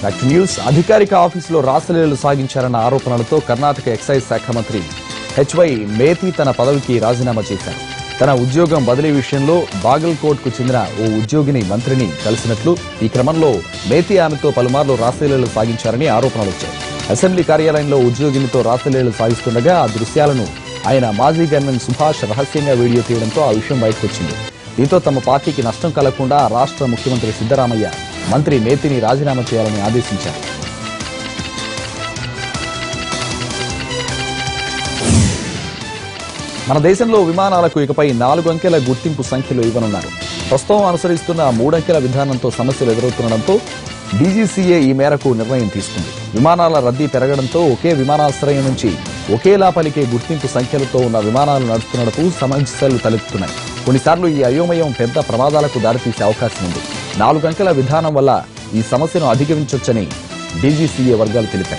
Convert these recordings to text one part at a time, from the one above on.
back to news అధికారిక ఆఫీసులో రాసలీలలు సాగించారన్న ఆరోపణలతో కర్ణాటక ఎక్సైజ్ శాఖ మంత్రి హెచ్వై మేతి తన పదవికి రాజీనామా చేశారు తన ఉద్యోగం బదిలీ విషయంలో బాగల్కోట్ కు చెందిన ఓ ఉద్యోగిని మంత్రిని కలిసినట్లు ఈ క్రమంలో మేతి ఆమెతో పలుమార్లు రాసలీలలు సాగించారని ఆరోపణలు వచ్చాయి అసెంబ్లీ కార్యాలయంలో ఉద్యోగినితో రాసలీలలు సాగిస్తుండగా ఆ దృశ్యాలను ఆయన మాజీ గన్మెన్ సుభాష్ రహస్యంగా వీడియో తీయడంతో ఆ విషయం బయటకు వచ్చింది దీంతో తమ పార్టీకి నష్టం కలగకుండా రాష్ట్ర ముఖ్యమంత్రి సిద్దరామయ్య మంత్రి నేతిని రాజీనామా చేయాలని ఆదేశించారు మన దేశంలో విమానాలకు ఇకపై నాలుగు అంకెల గుర్తింపు సంఖ్యలు ఇవ్వనున్నారు ప్రస్తుతం అనుసరిస్తున్న మూడంకెల విధానంతో సమస్యలు ఎదురవుతుండటంతో డీజీసీఏ ఈ మేరకు నిర్ణయం తీసుకుంది విమానాల రద్దీ పెరగడంతో ఒకే విమానాశ్రయం నుంచి ఒకేలా పలికే గుర్తింపు సంఖ్యలతో ఉన్న విమానాలు నడుస్తున్నప్పుడు సమస్యలు తలెత్తుతున్నాయి కొన్నిసార్లు ఈ అయోమయం పెద్ద ప్రమాదాలకు దారితీసే అవకాశం ఉంది నాలుగు అంకెల విధానం వల్ల ఈ సమస్యను అధిగమించొచ్చని డీజీసీఏ వర్గాలు తెలిపాయి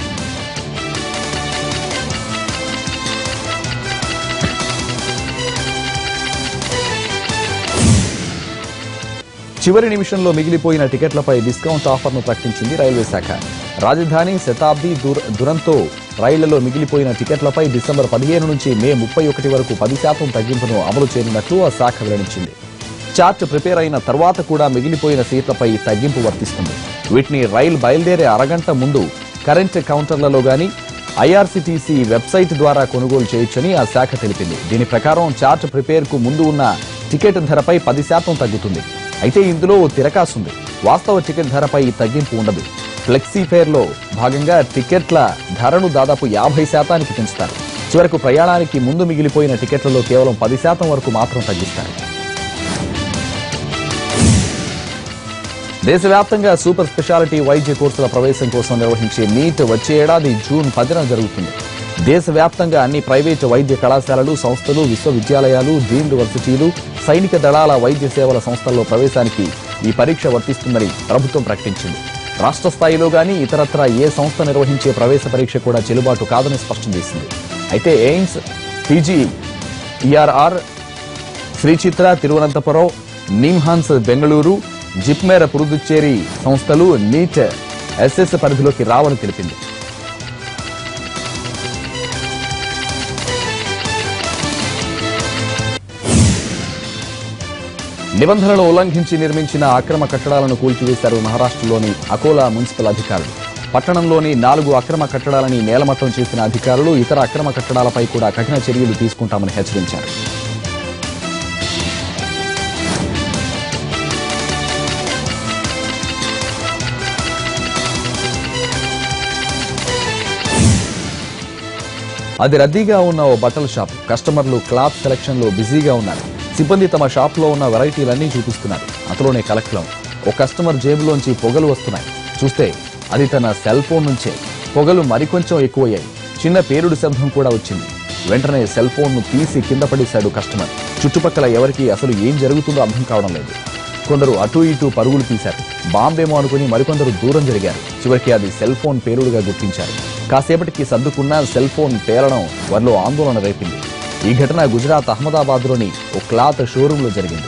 చివరి నిమిషంలో మిగిలిపోయిన టికెట్లపై డిస్కౌంట్ ఆఫర్ను ప్రకటించింది రైల్వే శాఖ రాజధాని శతాబ్ది దుర్ దురంతో రైళ్లలో మిగిలిపోయిన టికెట్లపై డిసెంబర్ పదిహేను నుంచి మే ముప్పై ఒకటి వరకు పది శాతం తగ్గింపును అమలు చేయనున్నట్లు ఆ శాఖ వెల్లడించింది చార్ట్ ప్రిపేర్ అయిన తర్వాత కూడా మిగిలిపోయిన సీట్లపై ఈ తగ్గింపు వర్తిస్తుంది వీటిని రైలు బయలుదేరే అరగంట ముందు కరెంట్ కౌంటర్లలో గాని ఐఆర్సీటీసీ వెబ్సైట్ ద్వారా కొనుగోలు చేయొచ్చని ఆ శాఖ తెలిపింది దీని ప్రకారం చార్ట్ ప్రిపేర్ కు ముందు ఉన్న టికెట్ ధరపై పది శాతం తగ్గుతుంది అయితే ఇందులో ఓ తిరకాసుంది వాస్తవ టికెట్ ధరపై ఈ తగ్గింపు ఉండదు ఫ్లెక్సీ ఫేర్లో భాగంగా టికెట్ల ధరను దాదాపు యాభై శాతానికి పెంచుతారు చివరకు ప్రయాణానికి ముందు మిగిలిపోయిన టికెట్లలో కేవలం పది శాతం వరకు మాత్రం తగ్గిస్తారు దేశవ్యాప్తంగా సూపర్ స్పెషాలిటీ వైద్య కోర్సుల ప్రవేశం కోసం నిర్వహించే నీట్ వచ్చే ఏడాది జూన్ పదిన జరుగుతుంది దేశవ్యాప్తంగా అన్ని ప్రైవేటు వైద్య కళాశాలలు సంస్థలు విశ్వవిద్యాలయాలు డీమ్డ్ వర్సిటీలు సైనిక దళాల వైద్య సేవల సంస్థల్లో ప్రవేశానికి ఈ పరీక్ష వర్తిస్తుందని ప్రభుత్వం ప్రకటించింది రాష్ట్ర స్థాయిలో గానీ ఇతరత్రా ఏ సంస్థ నిర్వహించే ప్రవేశ పరీక్ష కూడా చెల్లుబాటు కాదని స్పష్టం చేసింది అయితే ఎయిమ్స్ పీజీ ఈఆర్ఆర్ శ్రీ చిత్ర తిరువనంతపురం నిమ్హాన్స్ బెంగళూరు జిప్మేర పురుదుచ్చేరి సంస్థలు నీట్ ఎస్ఎస్ పరిధిలోకి రావని తెలిపింది నిబంధనలు ఉల్లంఘించి నిర్మించిన అక్రమ కట్టడాలను కూల్చివేశారు మహారాష్ట్రలోని అకోలా మున్సిపల్ అధికారులు పట్టణంలోని నాలుగు అక్రమ కట్టడాలని నేలమట్టం చేసిన అధికారులు ఇతర అక్రమ కట్టడాలపై కూడా కఠిన చర్యలు తీసుకుంటామని హెచ్చరించారు అది రద్దీగా ఉన్న ఓ బట్టల షాప్ కస్టమర్లు క్లాత్ సెలక్షన్ లో బిజీగా ఉన్నారు సిబ్బంది తమ షాప్ లో ఉన్న వెరైటీలన్నీ చూపిస్తున్నారు అంతలోనే కలెక్లం ఓ కస్టమర్ జేబులోంచి పొగలు వస్తున్నాయి చూస్తే అది తన సెల్ ఫోన్ నుంచే పొగలు మరికొంచెం ఎక్కువయ్యాయి చిన్న పేరుడు శబ్దం కూడా వచ్చింది వెంటనే సెల్ ఫోన్ ను తీసి కింద పడేశాడు కస్టమర్ చుట్టుపక్కల ఎవరికి అసలు ఏం జరుగుతుందో అర్థం కావడం లేదు కొందరు అటు ఇటు పరుగులు తీశారు బాంబేమో అనుకుని మరికొందరు దూరం జరిగారు చివరికి అది సెల్ ఫోన్ పేలుడుగా గుర్తించారు కాసేపటికి సర్దుకున్న సెల్ ఫోన్ పేలడం వారిలో ఆందోళన రేపింది ఈ ఘటన గుజరాత్ అహ్మదాబాద్లోని ఓ క్లాత్ షోరూంలో జరిగింది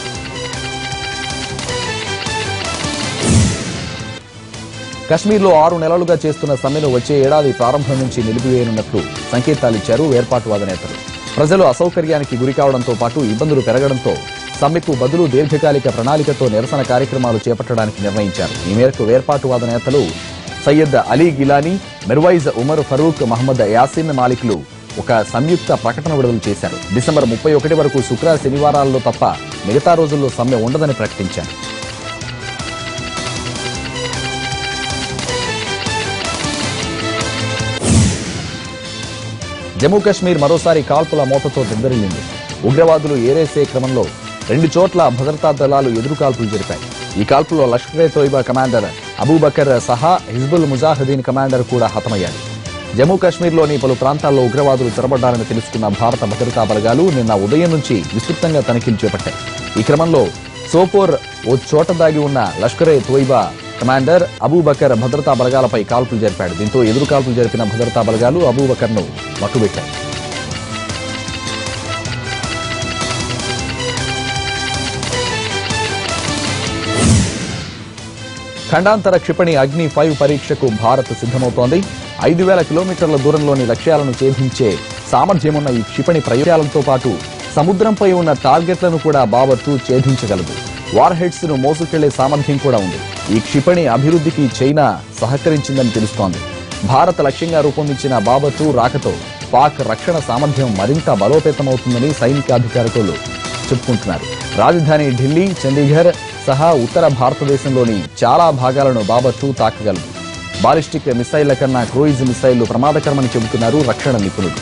కశ్మీర్లో ఆరు నెలలుగా చేస్తున్న సమ్మెను వచ్చే ఏడాది ప్రారంభం నుంచి నిలిపివేయనున్నట్లు సంకేతాలిచ్చారు ఏర్పాటువాద నేతలు ప్రజలు అసౌకర్యానికి గురి కావడంతో పాటు ఇబ్బందులు పెరగడంతో సమ్మెకు బదులు దీర్ఘకాలిక ప్రణాళికతో నిరసన కార్యక్రమాలు చేపట్టడానికి నిర్ణయించారు ఈ మేరకు వేర్పాటువాద నేతలు సయ్యద్ అలీ గిలానీ మిర్వైజ్ ఉమర్ ఫరూక్ మహమ్మద్ యాసిన్ మాలిక్లు ఒక సంయుక్త ప్రకటన విడుదల చేశారు డిసెంబర్ ముప్పై ఒకటి వరకు శుక్ర శనివారాల్లో తప్ప మిగతా రోజుల్లో సమ్మె ఉండదని ప్రకటించారు జమ్మూ కాశ్మీర్ మరోసారి కాల్పుల మోతతో దెబ్బరిల్లింది ఉగ్రవాదులు ఏరేసే క్రమంలో రెండు చోట్ల భద్రతా దళాలు ఎదురు కాల్పులు జరిపాయి ఈ కాల్పులో లష్కరే తోయిబా కమాండర్ అబూబకర్ సహా హిజ్బుల్ ముజాహిదీన్ కమాండర్ కూడా హతమయ్యాడు జమ్మూ కాశ్మీర్లోని పలు ప్రాంతాల్లో ఉగ్రవాదులు చొరబడ్డారని తెలుసుకున్న భారత భద్రతా బలగాలు నిన్న ఉదయం నుంచి విస్తృతంగా తనిఖీలు చేపట్టాయి ఈ క్రమంలో సోపోర్ ఓ చోట దాగి ఉన్న లష్కరే తోయిబా కమాండర్ అబూబకర్ భద్రతా బలగాలపై కాల్పులు జరిపాడు దీంతో ఎదురు కాల్పులు జరిపిన భద్రతా బలగాలు అబూబకర్ను మట్టుబెట్టాయి ఖండాంతర క్షిపణి అగ్ని ఫైవ్ పరీక్షకు భారత్ సిద్ధమవుతోంది ఐదు వేల కిలోమీటర్ల దూరంలోని లక్ష్యాలను ఛేదించే సామర్థ్యమున్న ఈ క్షిపణి ప్రయోగాలతో పాటు సముద్రంపై ఉన్న టార్గెట్లను కూడా బాబర్ టూ ఛేదించగలదు వార్ హెడ్స్ ను మోసుకెళ్లే సామర్థ్యం కూడా ఉంది ఈ క్షిపణి అభివృద్ధికి చైనా సహకరించిందని తెలుస్తోంది భారత లక్ష్యంగా రూపొందించిన బాబర్ టూ రాకతో పాక్ రక్షణ సామర్థ్యం మరింత బలోపేతమవుతుందని సైనిక అధికారికులు చెప్పుకుంటున్నారు రాజధాని ఢిల్లీ చండీగఢ్ సహా ఉత్తర భారతదేశంలోని చాలా భాగాలను బాబర్ టూ తాకగలదు బాలిస్టిక్ మిసైళ్ల కన్నా క్రూయిజ్ మిసైళ్లు ప్రమాదకరమని చెబుతున్నారు రక్షణ నిపుణులు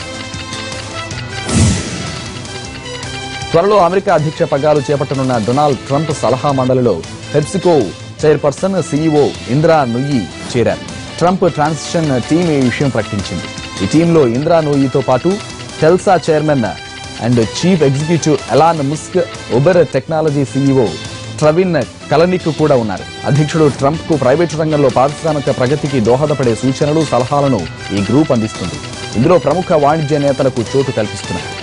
త్వరలో అమెరికా అధ్యక్ష పగ్గాలు చేపట్టనున్న డొనాల్డ్ ట్రంప్ సలహా మండలిలో పెప్సికో చైర్పర్సన్ సీఈఓ ఇందిరా నుయ్యి చేరారు ట్రంప్ ట్రాన్సిషన్ టీం ఈ విషయం ప్రకటించింది ఈ టీంలో ఇందిరా నూయితో పాటు టెల్సా chairman and chief executive Elon Musk Uber technology CEO Travis Kalanick కూడా ఉన్నారు అధ్యక్షుడు ట్రంప్ కు ప్రైవేటు రంగంలో పారిశ్రామిక ప్రగతికి దోహదపడే సూచనలు సలహాలను ఈ గ్రూప్ అందిస్తుంది ఇందులో ప్రముఖ వాణిజ్య నేతలకు చోటు కల్పిస్తున్నారు